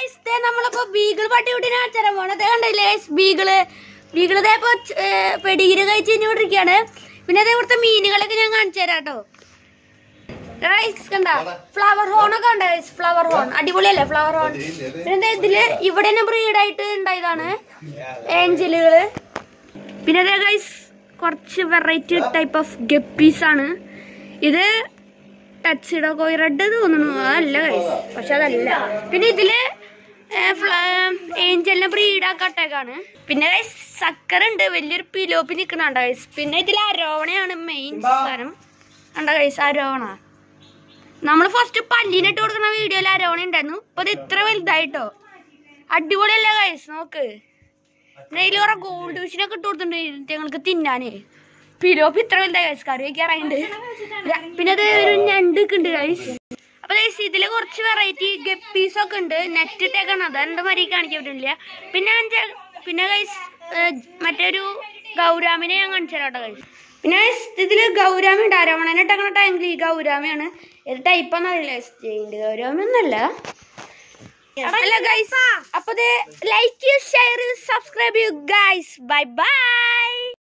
guys ദേ നമ്മളിപ്പോ Beagle പട്ടിക്കുട്ടിനെ കാണിച്ചാൽ പോണത് കണ്ടില്ലേ ഗൈസ് ബീഗിള് ബീഗിള് ദേ ഇപ്പൊ പെടിഗിരി കഴിച്ച് കഴിഞ്ഞോണ്ടിരിക്കാണ് പിന്നെ അതേ ഇവിടുത്തെ മീനുകളൊക്കെ ഞാൻ കാണിച്ചു തരാം കേട്ടോ ഗൈസ് കണ്ട ഫ്ലവർ ഹോൺ ഒക്കെ ഉണ്ട് ഗൈസ് ഫ്ലവർ ഹോൺ അടിപൊളിയല്ലേ ഫ്ലവർ ഹോൺ പിന്നെ ദേ ഇതില് ഇവിടെ തന്നെ ബ്രീഡായിട്ട് ഉണ്ടായതാണ് ഏഞ്ചലുകള് പിന്നെ അതേ ഗൈസ് കുറച്ച് വെറൈറ്റി ടൈപ്പ് ഓഫ് ഗപ്പീസ് ആണ് ഇത് ടച്ചിഡോ കോയി റെഡ് തോന്നുന്നു അതല്ല ഗൈസ് പക്ഷെ അതല്ല പിന്നെ ഇതില് ഏഞ്ചലിനെ ബ്രീഡാക്കട്ടേക്കാണ് പിന്നെ ഗൈസ് സക്കർ ഉണ്ട് വലിയൊരു പിലോപ്പി നിൽക്കുന്നുണ്ട് ഗൈസ് പിന്നെ ഇതിൽ അരോവണയാണ് മെയിൻ സാധനം കണ്ട ഗൈസ് അരോവണ നമ്മൾ ഫസ്റ്റ് പല്ലിനിട്ട് കൊടുക്കുന്ന വീഡിയോയിൽ അരോവണ ഉണ്ടായിരുന്നു ഇപ്പൊ ഇത് ഇത്ര വലുതായിട്ടോ അടിപൊളിയല്ലേ ഗൈസ് നോക്ക് പിന്നെ ഇതിൽ കുറെ ഗോൾഡ് ഫിഷിനൊക്കെ ഇട്ട് കൊടുത്തിട്ടുണ്ട് ഞങ്ങൾക്ക് തിന്നാനേ പിലോപ്പ് ഇത്ര വലുതായി ഗൈസ് കറി വയ്ക്കാറായിട്ടുണ്ട് പിന്നെ അത് ഒരു ഞണ്ട് ഉണ്ട് ഗൈസ് അപ്പൊ ഗൈസ് ഇതില് കുറച്ച് വെറൈറ്റി ഗപ്പീസ് ഒക്കെ ഉണ്ട് നെറ്റ് ഇട്ടേക്കാണ് അത് എന്റെ മരി കാണിക്കാൻ പറ്റില്ല പിന്നെ അഞ്ച്- പിന്നെ ഗൈസ് മറ്റൊരു ഗൗരാമിനെ ഞാൻ കാണിച്ചു തരാം കേട്ടോ ഗൈസ് പിന്നെ guys, ഇതില് ഗൗരാമി ഉണ്ട് അരവണനെ ഇട്ടേക്കണ ടാങ്കിൽ ഈ ഗൗരാമിയാണ് ഏത് ടൈപ്പ് അറിയില്ല ജയിന്റ് ഗൗരാമി ഒന്നല്ല അല്ല ഗൈസ് അപ്പൊ ലൈക്ക് ഷെയർ സബ്സ്ക്രൈബ് ചെയ്യൂ ഗൈസ് ബൈ ബൈ